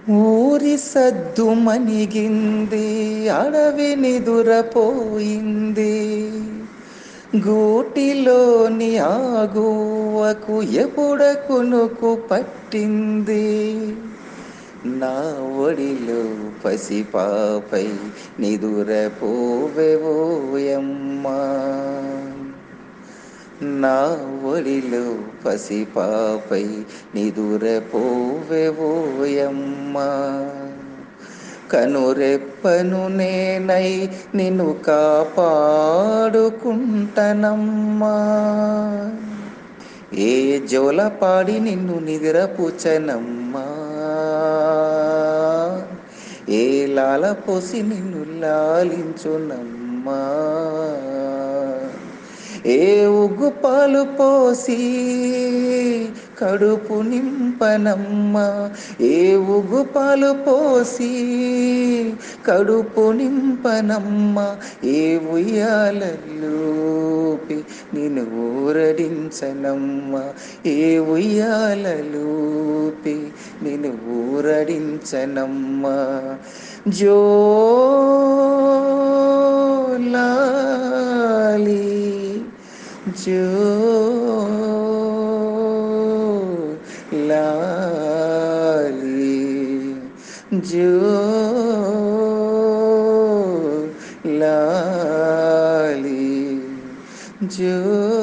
ఊరి సద్దు మనిగింది అడవి నిదురపోయింది గూటిలోని ఆగువకు ఎప్పుడ కునుకు పట్టింది నా ఒడిలో పసిపాపై నిదురపోవెవోయమ్మా నా ఒడిలో పసిపాపై నిదురపోవెవోయమ్మా కనురెప్పను నేనై నిన్ను కాపాడుకుంటనమ్మా ఏ జోలపాడి నిన్ను నిద్రపుచనమ్మా ఏ లాల పోసి నిన్ను లాలించునమ్మా ఏ ఉగ్గు పాలు పోసి కడుపు నింపనమ్మా ఏ ఉగ్గు పాలు పోసి కడుపు నింపనమ్మా ఏ ఉయ్యాలూపి నిన్ను ఊరడించనమ్మా ఏ ఉయ్యాలూపి నిన్ను ఊరడించనమ్మా జోలాలి జో లాలి జో లాలి జో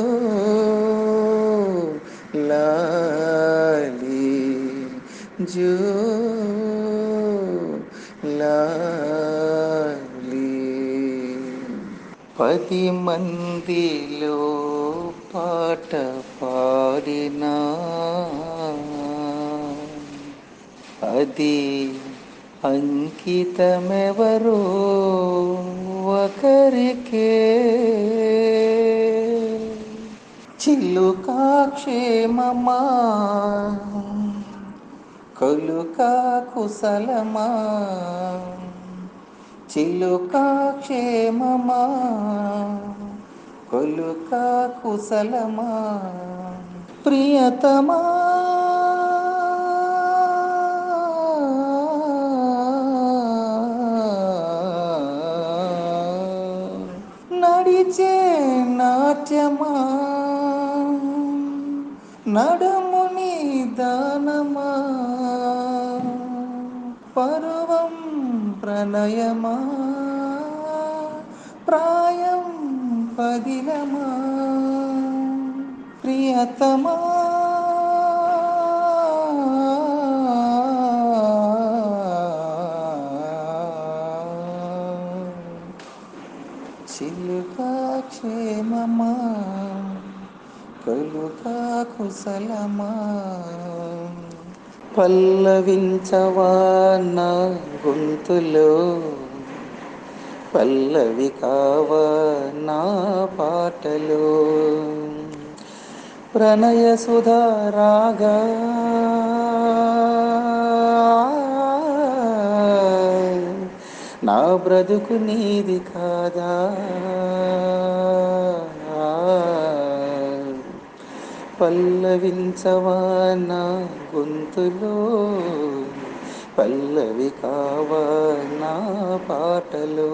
లాలి జో లాలి పది మందిలో పాట పాడినా అది అంకితమెవరో ఒకరికే చిల్లుకా క్షేమమా కొలుకా కుశలమా చిలుకా క్షేమమా కొలుకా కుశలమా ప్రియతమా నడిచే నాట్యమా నడుముని దానమా పర్వం ప్రణయమా ప్రాయం పదిలమా ప్రియతమా చిలుకా క్షేమమా కలుకా కుశలమా పల్లవించవా నా గొంతులో పల్లవి కావా నా పాటలో ప్రణయ సుధా రాగా నా బ్రతుకు నీది కాదా పల్లవించవా నా గొంతులో పల్లవి కావా నా పాటలో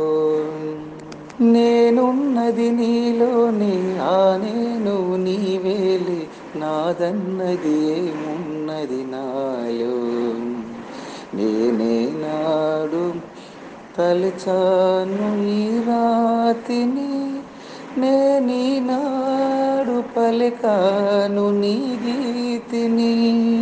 నేనున్నది నీలోని ఆ నేను నీవేలి నాదన్నది ఏమున్నది నాలో నేనే నాడు తలచాను ఈ రాతిని నేనీ నాడు పలికాను నీ గీతిని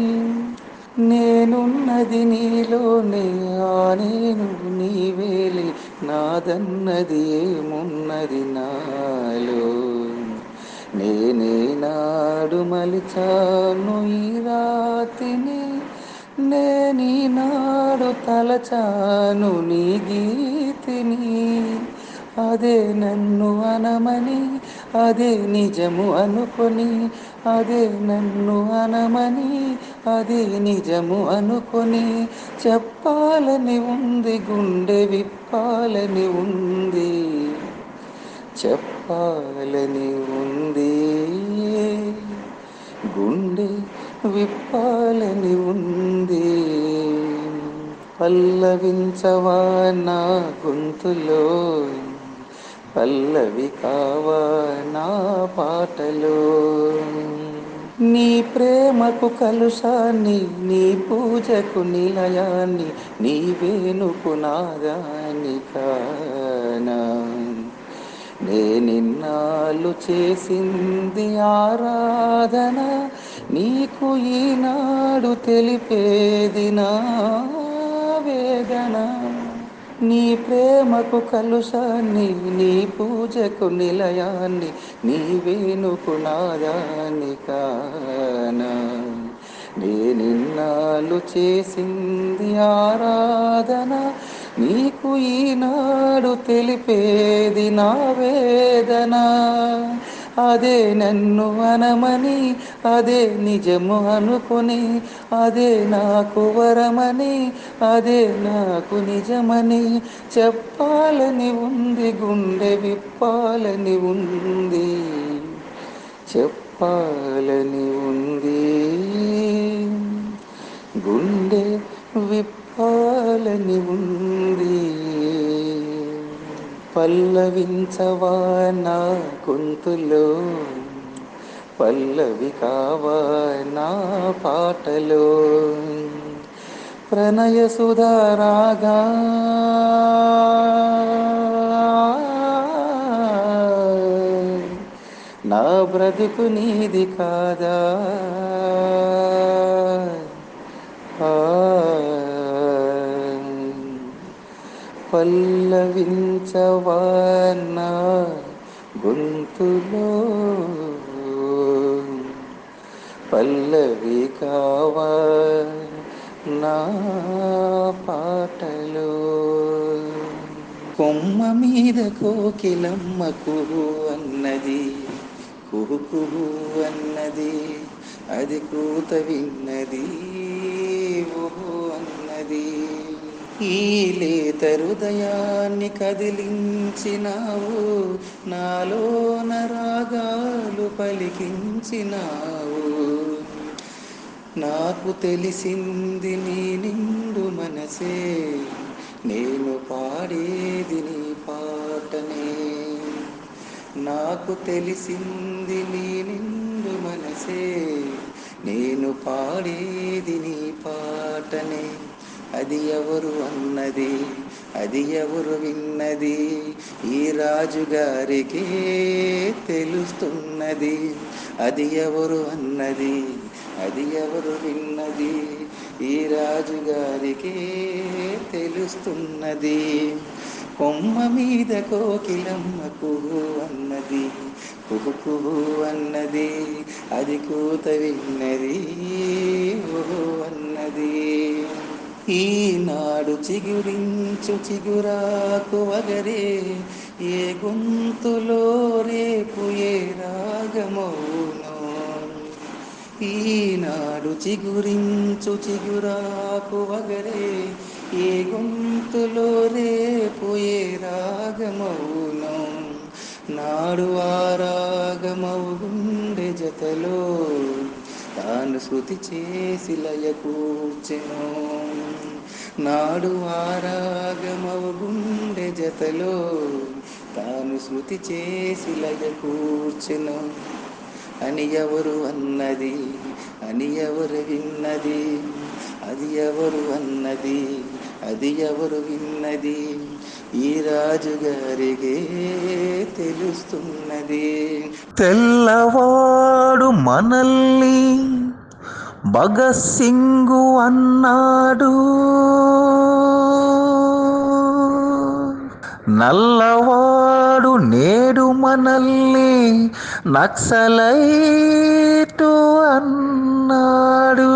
నేనున్నది నీలోనే ఆ నేను నీవేలి నాదన్నది ఏమున్నది నాలో నేనే నాడు మలిచాను ఈ రాతిని నేనీ నాడు తలచాను నీ గీతిని అదే నన్ను అనమని అదే నిజము అనుకొని అదే నన్ను అనమని అదే నిజము అనుకొని చెప్పాలని ఉంది గుండె విప్పాలని ఉంది చెప్పాలని ఉంది గుండె విప్పాలని ఉంది పల్లవించవా నా గొంతులో పల్లవి కావా నా పాటలో నీ ప్రేమకు కలుషాన్ని నీ పూజకు నిలయాన్ని నీ వేణుకు నాదాన్ని కానా నేనిన్నాళ్ళు చేసింది ఆరాధన నీకు ఈనాడు తెలిపేది నా వేదన నీ ప్రేమకు కలుషాన్ని నీ పూజకు నిలయాన్ని నీ వేణుకు నాదాన్ని కానా నేనిన్నాళ్ళు చేసింది ఆరాధన నీకు ఈనాడు తెలిపేది నా వేదన అదే నన్ను అనమని అదే నిజము అనుకుని అదే నాకు వరమని అదే నాకు నిజమని చెప్పాలని ఉంది గుండె విప్పాలని ఉంది చెప్పాలని ఉంది గుండె విప్పాలని ఉంది పల్లవించవా నా గొంతులో పల్లవి కావా నా పాటలో ప్రణయ సుధారాగా నా బ్రతుకు నీది కాదా ఆ, పల్లవించవా నా గొంతులో పల్లవి కావా నా పాటలో కొమ్మ మీద కోకిలమ్మ కుహు అన్నది కుహు కుహు అన్నది అది కూత విన్నది ఓహో అన్నది ఈ లేత హృదయాన్ని కదిలించినావు నాలోన రాగాలు పలికించినావు నాకు తెలిసింది నీ నిండు మనసే నేను పాడేది నీ పాటనే నాకు తెలిసింది నీ నిండు మనసే నేను పాడేది నీ పాటనే అది ఎవరు అన్నది అది ఎవరు విన్నది ఈ రాజుగారికే తెలుస్తున్నది అది ఎవరు అన్నది అది ఎవరు విన్నది ఈ రాజుగారికే తెలుస్తున్నది కొమ్మ మీద కోకిలమ్మ కుహు అన్నది కుహు కుహు అన్నది అది కూత విన్నది ఓహో అన్నది ఈనాడు చిగురించు చిగురాకు వగరే ఏ గొంతులో రేపు ఏ రాగమౌనో ఈనాడు చిగురించు చిగురాకు వగరే ఏ గొంతులో రేపు ఏ రాగమౌనో నాడు ఆ రాగమవు గుండె జతలో తాను శృతి చేసి లయ కూర్చెను నాడు ఆ రాగమవు గుండె జతలో తాను శృతి చేసి లయ కూర్చెను అని ఎవరు అన్నది అని ఎవరు విన్నది అది ఎవరు అన్నది అది ఎవరు విన్నది ఈ రాజుగారికే తెలుస్తున్నది తెల్లవాడు మనల్ని భగత్ సింగు అన్నాడు నల్లవాడు నేడు మనల్ని నక్సలైటు అన్నాడు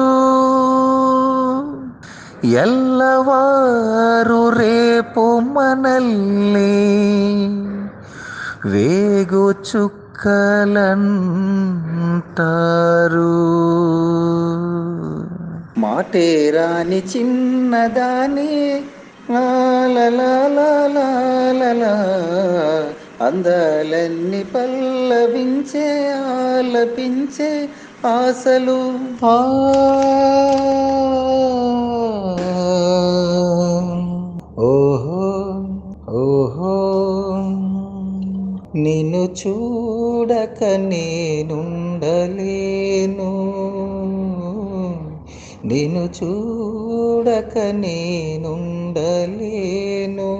ఎల్లవారు రేపు మనల్ని వేగు చుక్కలంటారు మాటే రాని చిన్నదాని లాలలాలాలాలా. అందాలన్నీ పల్లవించే ఆలపించే ఆశలు ఆ నిన్ను చూడక నేనుండలేను నిన్ను చూడక నేనుండలేను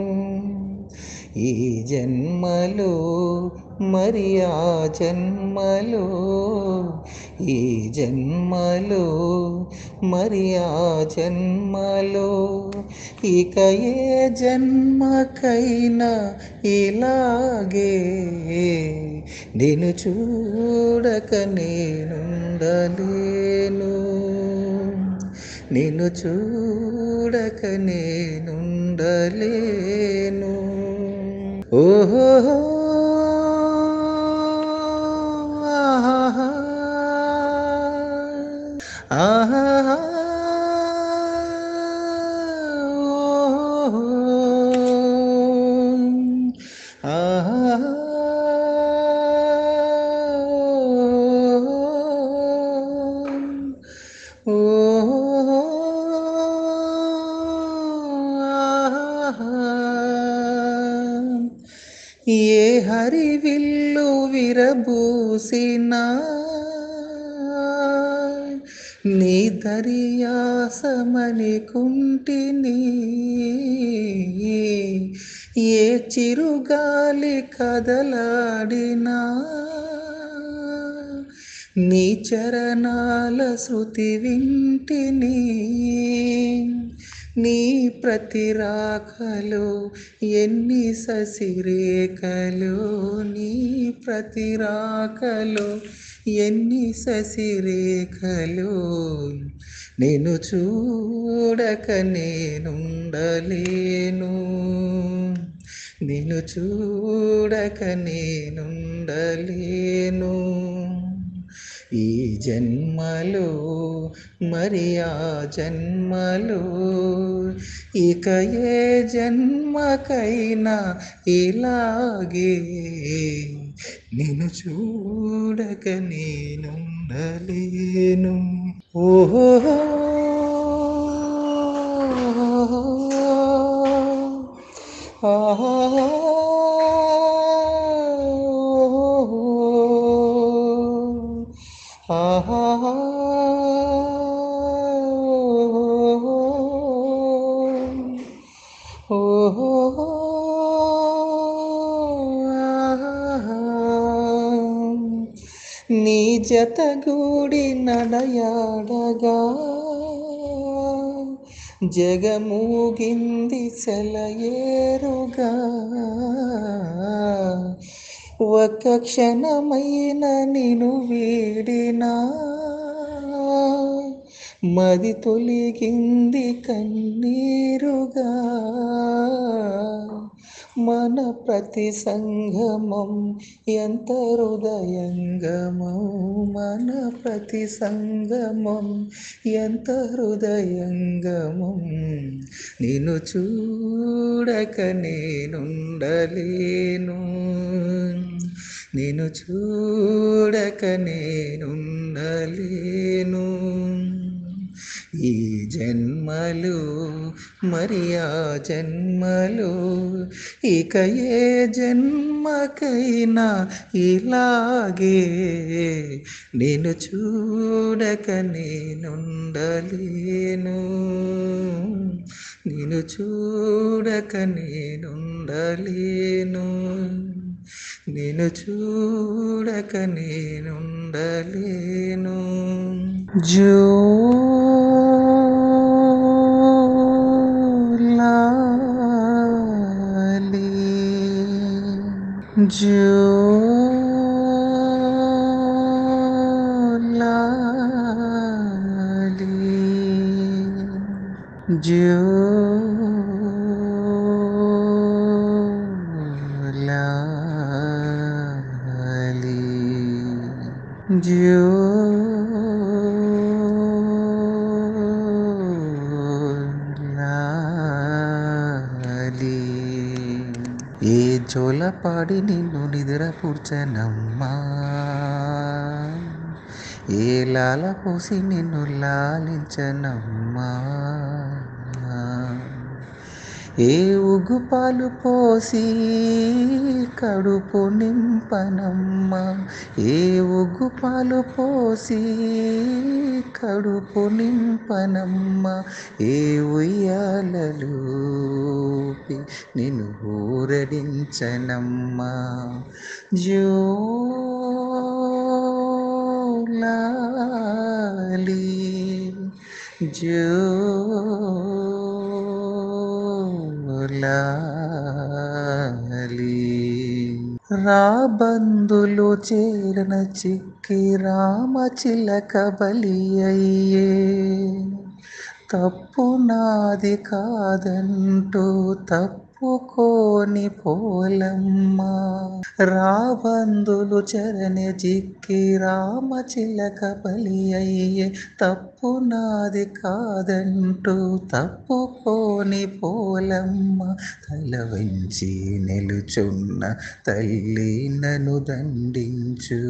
ఈ జన్మలో మరి ఆ జన్మలో ఈ జన్మలో మరి ఆ జన్మలో ఇక ఏ జన్మకైనా ఇలాగే నేను చూడక నేనుండలేను నిన్ను చూడక నేనుండలేను ఓహో ఆహా ఆహా ఆహా ఏ హరివిల్లు విరబూసినా నీ దరియాసమని కుంటిని ఏ చిరుగాలి కదలాడినా నీ చరణాల శృతి వింటిని నీ ప్రతి రాకలో ఎన్ని ససిరేఖలు నీ ప్రతి రాకలో ఎన్ని ససిరేఖలు నేను చూడక నేనుండలేను నిన్ను చూడక నేనుండలేను ఈ జన్మలో మరి ఆ జన్మలో ఇక ఏ జన్మకైనా ఇలాగే నేను చూడక నేనుండలేను ఓహో ఆహా ఆహా ఓహో నీ జతగూడి నడయాడగా జగమూగింది సెలయేరుగా ఒక్క క్షణమైన నిను వీడినా మది తొలిగింది కన్నీరుగా మన ప్రతి సంగమం ఎంత హృదయంగమో మన ప్రతి సంగమం ఎంత హృదయంగమం నిన్ను చూడక నేనుండలేను నేను చూడక నేనుండలేను ఈ జన్మలు మరి ఆ జన్మలు ఇక ఏ జన్మకైనా ఇలాగే నేను చూడక నేనుండలేను నేను చూడక నేనుండలేను నేను చూడక నేనుండలేను జోలాలి జోలాలి జోలాలి జోలాలి ఏ జోలపాడి నిన్ను నిద్ర కూర్చనమ్మా ఏ లాల పోసి నిన్ను లాలించనమ్మా ఏ ఉగుపాలు పోసి కడుపు నింపనమ్మ ఏ ఉగుపాలు పోసి కడుపు నింపనమ్మ ఏ ఉయ్యాలలోపి నిన్ను ఊరడించనమ్మా జోలాలి జోలాలి రాబందులు చేరన చిక్కి రామ చిలక బలి అయ్యే తప్పు నాది కాదంటూ తప్పుకోని పోలమ్మ రాబందులు చరణ జిక్కి రామ చిలక బలి అయ్యే తప్పు నాది కాదంటూ తప్పుకోని పోలమ్మ తల వంచి నిలుచున్న తల్లి నన్ను దండించు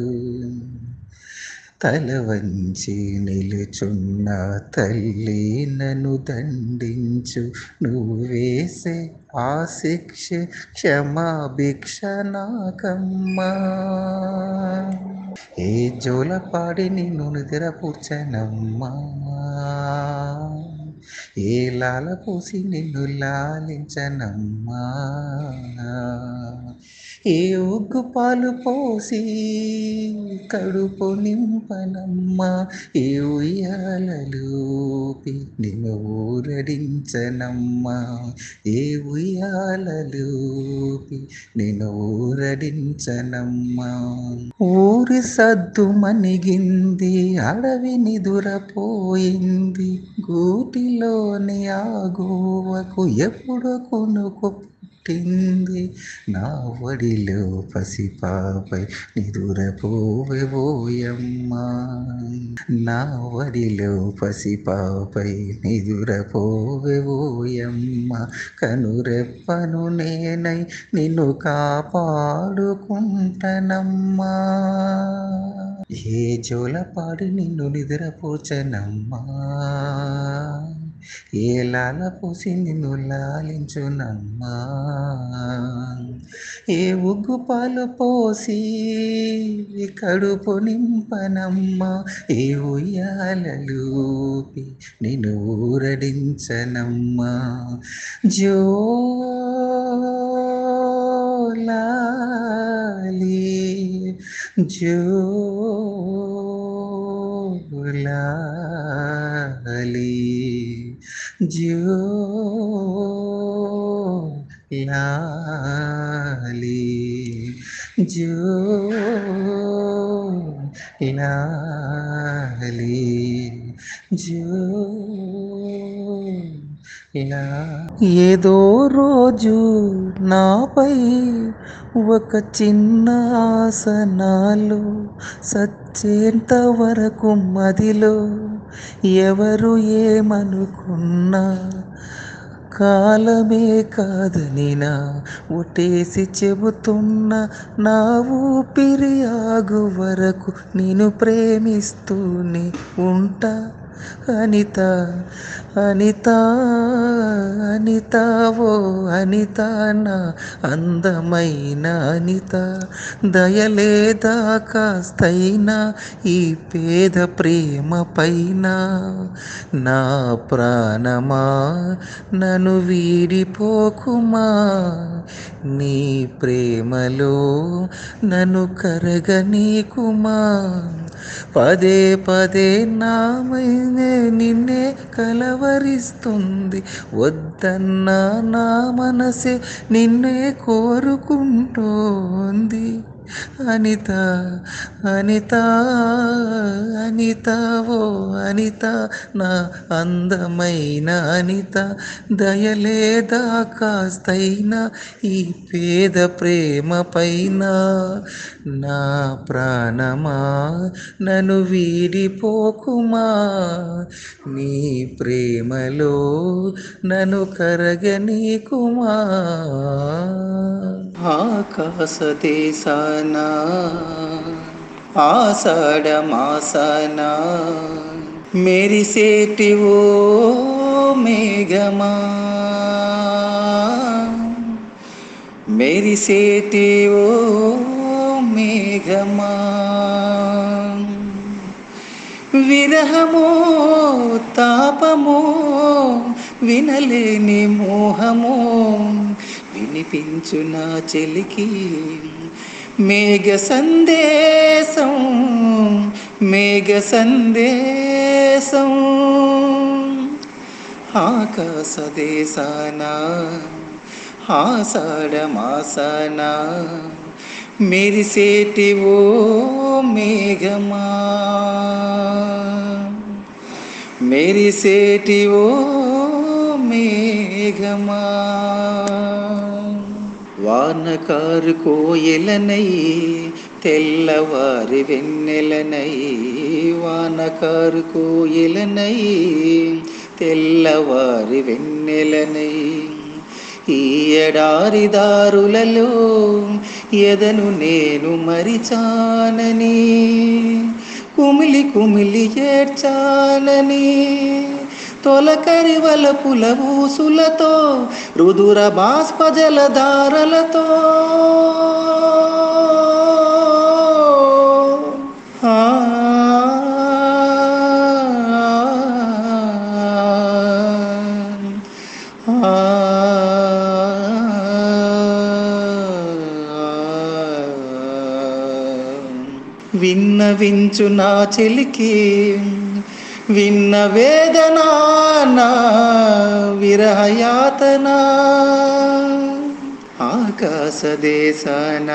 తల వంచి నిలుచున్న తల్లి నన్ను దండించు నువ్వు వేసే ఆ శిక్ష క్షమాభిక్ష నాకమ్మా ఏ జోలపాడి నిన్ను నిద్రపూర్చనమ్మా ఏ లాల పూసి నిన్ను లాలించనమ్మా ఏ ఉగ్గు పాలు పోసి కడుపు నింపనమ్మా ఏ ఉయ్యాలలోపి నిన్ను ఊరడించనమ్మా ఏ ఉయ్యాలలోపి నిన్ను ఊరడించనమ్మా ఊరి సద్దు మనిగింది అడవి నిదురపోయింది గూటిలోని ఆ గోవకు ఎప్పుడు కొనుకు పుట్టింది నా వడిలో పసిపాపై నిదురపోవే ఓయమ్మా నా వడిలో పసిపాపై నిదురపోవే ఓయమ్మ కనురెప్పను నేనై నిన్ను కాపాడుకుంటనమ్మా ఏ జోలపాడి నిన్ను నిద్రపోచనమ్మా ఏ లాల పూసి నిన్ను లాలించునమ్మా ఏ ఉగ్గు పాలు పోసి కడుపు నింపనమ్మా ఏ ఉయ్యాలలోపి నిన్ను ఊరడించనమ్మా జోలాలి జోలాలి జోలాలి జోలాలి జోలా ఏదో రోజు నాపై ఒక చిన్న ఆసనాలు సచ్చేంత వరకు మదిలో ఎవరు ఏమనుకున్నా కాలమే కాదని నా ఒటేసి చెబుతున్న నా ఊపిరి ఆగు వరకు నేను ప్రేమిస్తూనే ఉంటా అనిత అనిత అనిత ఓ అనిత నా అందమైన అనిత దయలేదా కాస్తైనా ఈ పేద ప్రేమ పైన నా ప్రాణమా నన్ను వీడిపోకుమా నీ ప్రేమలో నన్ను కరగనీకుమా పదే పదే నామైనే నిన్నే కలవరిస్తుంది వద్దన్నా నా మనసే నిన్నే కోరుకుంటోంది అనిత అనిత అనిత ఓ అనిత నా అందమైన అనిత దయలేదా కాస్తైనా ఈ పేద ప్రేమ పైన నా ప్రాణమా నన్ను వీడిపోకుమా నీ ప్రేమలో నన్ను కరగనీకుమా ఆకాశ దేశాన ఆషాఢ మాసాన మెరిసేటి ఓ మేఘమా మెరిసేటి ఓ మేఘమా విరహమో తాపమో వినలేని మోహమో వినిపించు నా చెలికి మేఘ సందేశం మేఘ సందేశం ఆకాశ దేశాన ఆషాఢ మాసాన మెరిసేటి ఓ మేఘమా మెరిసేటి ఓ మేఘమా వానకారు కోయలనై తెల్లవారి వెన్నెలనై వానకారు కోయలనై తెల్లవారి వెన్నెలనై ఈ ఎడారి దారులలో ఎదను నేను మరిచానని కుమిలి కుమిలి ఏడ్చానని తొలకరి వలపుల ఊసులతో రుదుర బాష్ప జలధారలతో ఆ విన్నవించు నా చెలికి విన్న వేదనా నా విరహయాతన ఆకాశ దేశాన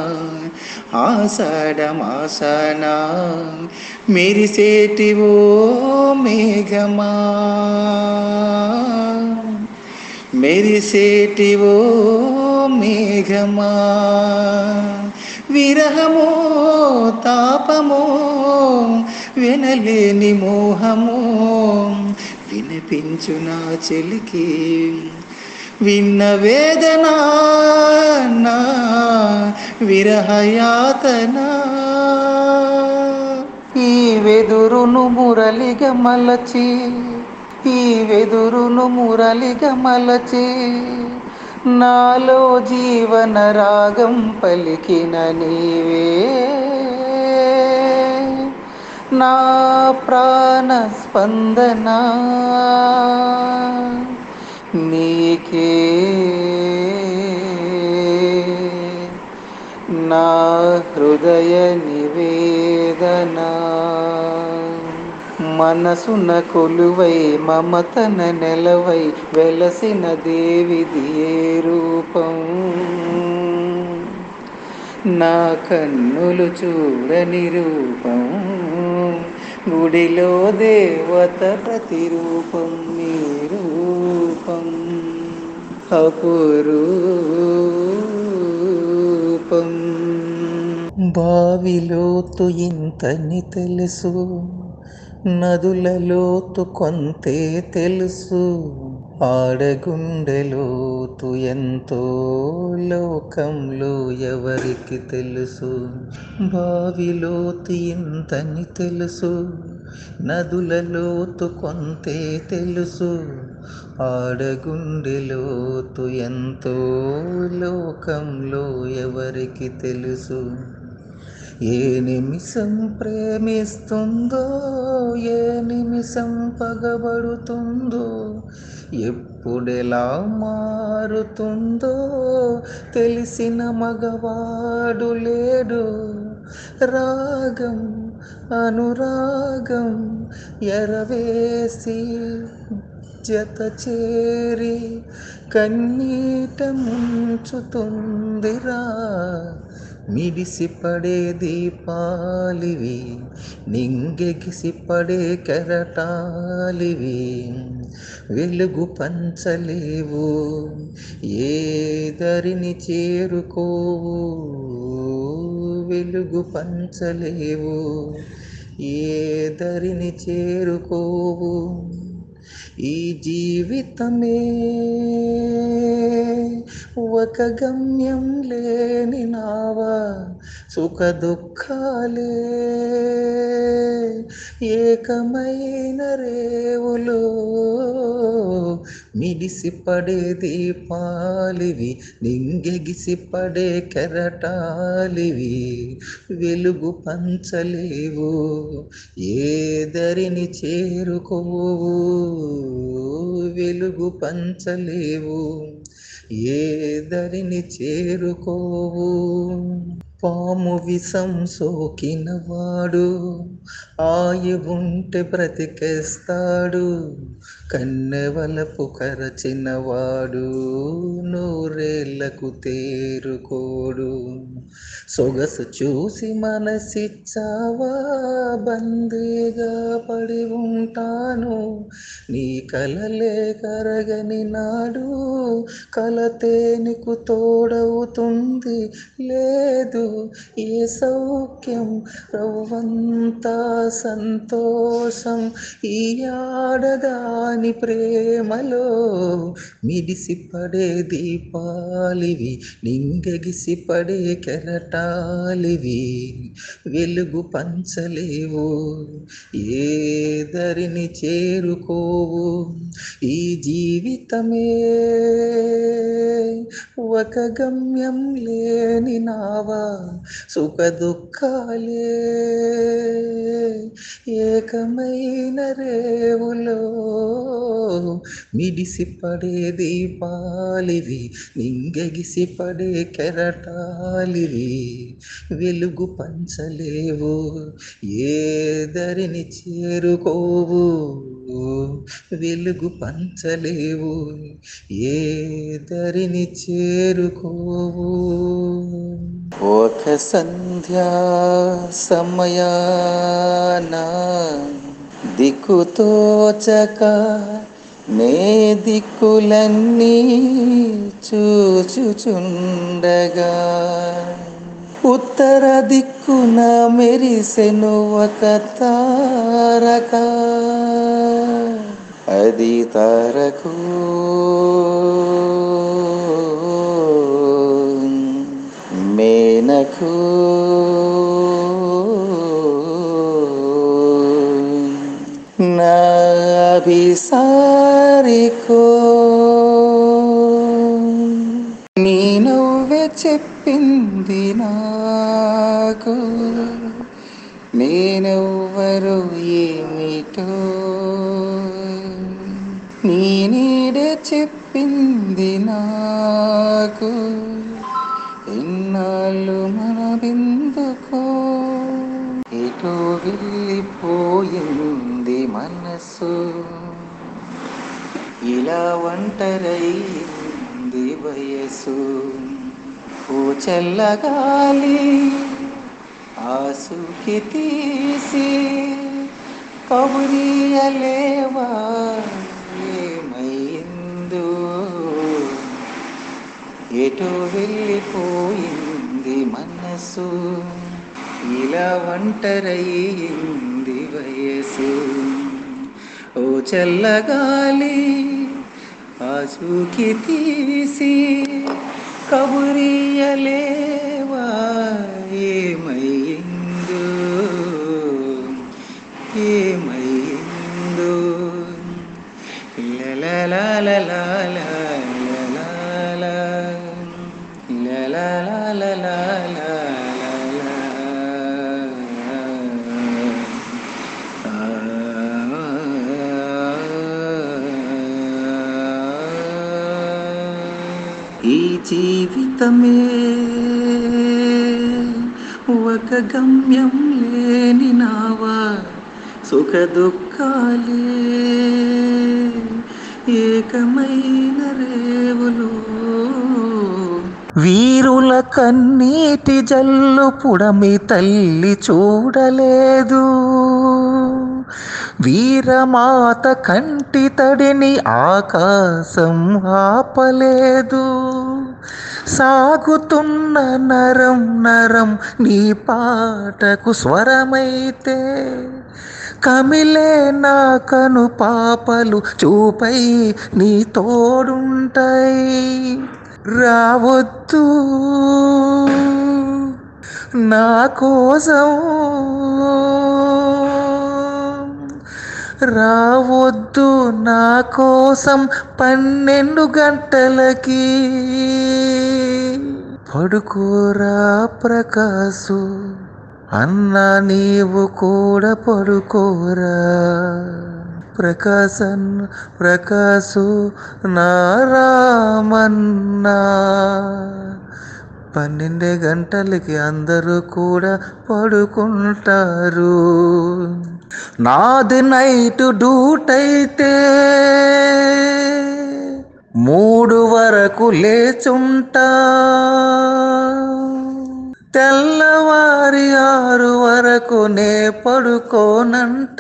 ఆషాఢ మాసాన మెరిసేటి ఓ మేఘమా మెరిసేటి ఓ మేఘమా విరహమో తాపమో వినలేని మోహమో వినిపించు నా చెలికి విన్న వేదనా నా విరహయాతన ఈ వెదురును మురళిగ మలచి ఈ వెదురును మురళిగ మలచి నాలో జీవన రాగం పలికిన నీవే నా ప్రాణ స్పందన నీకే నా హృదయ నివేదన మనసున కొలువై మమతన నెలవై వెలసిన దేవిది ఏ రూపం నా కన్నులు చూడని రూపం గుడిలో దేవత ప్రతిరూపం నీ రూపం అపురూపం బావిలోతు ఇంతని తెలుసు నదులలోతు కొంతే తెలుసు ఆడగుండెలోతు ఎంతో లోకంలో ఎవరికి తెలుసు బావిలోతు ఇంతని తెలుసు నదులలోతు కొంతే తెలుసు ఆడగుండెలోతు ఎంతో లోకంలో ఎవరికి తెలుసు ఏ నిమిషం ప్రేమిస్తుందో ఏ నిమిషం పగబడుతుందో ఎప్పుడెలా మారుతుందో తెలిసిన మగవాడు లేడు రాగం అనురాగం ఎరవేసి జత చేరి కన్నీట ముంచుతుందిరా మిడిసిపడే దీపాలివి నింగెగిసిపడే కెరటాలివి వెలుగు పంచలేవు ఏ దరిని చేరుకోవు వెలుగు పంచలేవు ఏ దరిని చేరుకోవు ఈ జీవితమే ఒక గమ్యం లేని నావా సుఖ దుఃఖాలే ఏకమైన రేవులో మిడిసిపడే దీపాలివి నింగెగిసిపడే కెరటాలివి వెలుగు పంచలేవు ఏదరిని చేరుకోవు వెలుగు పంచలేవు ఏదరిని చేరుకోవు పాము విషం సోకిన వాడు ఆయువుంటే బ్రతికేస్తాడు కన్నెవలపు కరచిన వాడు నూరేళ్లకు తేరుకోడు సొగసు చూసి మనసిచ్చావా బందీగా పడి ఉంటాను నీ కలలే కరగని నాడు కలతే నీకు తోడవుతుంది లేదు ఏ సౌఖ్యం రవ్వంతా సంతోషం ఈ ఆడదాని ప్రేమలో మిడిసిపడే దీపాలివి నింగగిసిపడే కెరటాలివి వెలుగు పంచలేవు ఏదరిని చేరుకోవు ఈ జీవితమే ఒక గమ్యం లేని నావా సుఖ దుఃఖాలే ఏకమైన రేవులో మిడిసిపడే దీపాలివి నింగగిసిపడే కెరటాలివి వెలుగు పంచలేవు ఏదరిని చేరుకోవు వెలుగు పంచలేవు ఏదరిని చేరుకోవు ఒక సంధ్యా సమయాన దిక్కుతోచక నే దిక్కులన్నీ చూచుచుండగా ఉత్తర దిక్కున మెరిసెను ఒక తారక అది తారకు మేనకు నాభిసారికో నీ నవ్వే చెప్పింది నాకు నేనెవ్వరు ఏమిటో నీ నీడే చెప్పింది నాకు ఎన్నాళ్ళు మన బిందుకో ఎటో వెళ్ళిపోయింది మనసు ఇలా ఒంటరైంది వయసు ఓ చల్లగాలి ఆసుకి తీసి కబురియలేవా ఏమైందో ఎటో వెళ్ళిపోయింది మనసు ఇలా ఒంటరయింది వయసు ఓ చల్లగాలి ఆచూకి తీసి కబురియలేవా ఏమైందో ఏమైందో ఈ జీవితమే ఒక గమ్యం లేని నావా సుఖ దుఃఖాలే ఏకమైన రేవులు వీరుల కన్నీటి జల్లు పుడమి తల్లి చూడలేదు వీరమాత కంటి తడిని ఆకాశం ఆపలేదు సాగుతున్న నరం నరం నీ పాటకు స్వరమైతే కమిలే నా కను పాపలు చూపై నీ తోడుంటాయి రావద్దు నా కోసం రావద్దు నా కోసం పన్నెండు గంటలకి పడుకోరా ప్రకాశు అన్న నీవు కూడా పడుకోరా ప్రకాశన్ ప్రకాశు నారామన్నా పన్నెండే గంటలకి అందరూ కూడా పడుకుంటారు నాది నైట్ డ్యూట్ అయితే మూడు వరకు లేచుంటా తెల్లవారి ఆరు వరకు నే పడుకోనంట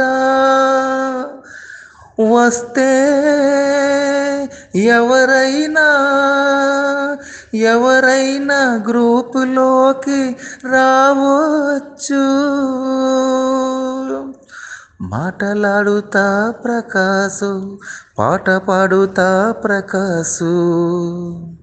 వస్తే ఎవరైనా ఎవరైనా గ్రూపులోకి రావచ్చు మాటలాడుతా ప్రకాశు పాట పాడుతా ప్రకాశు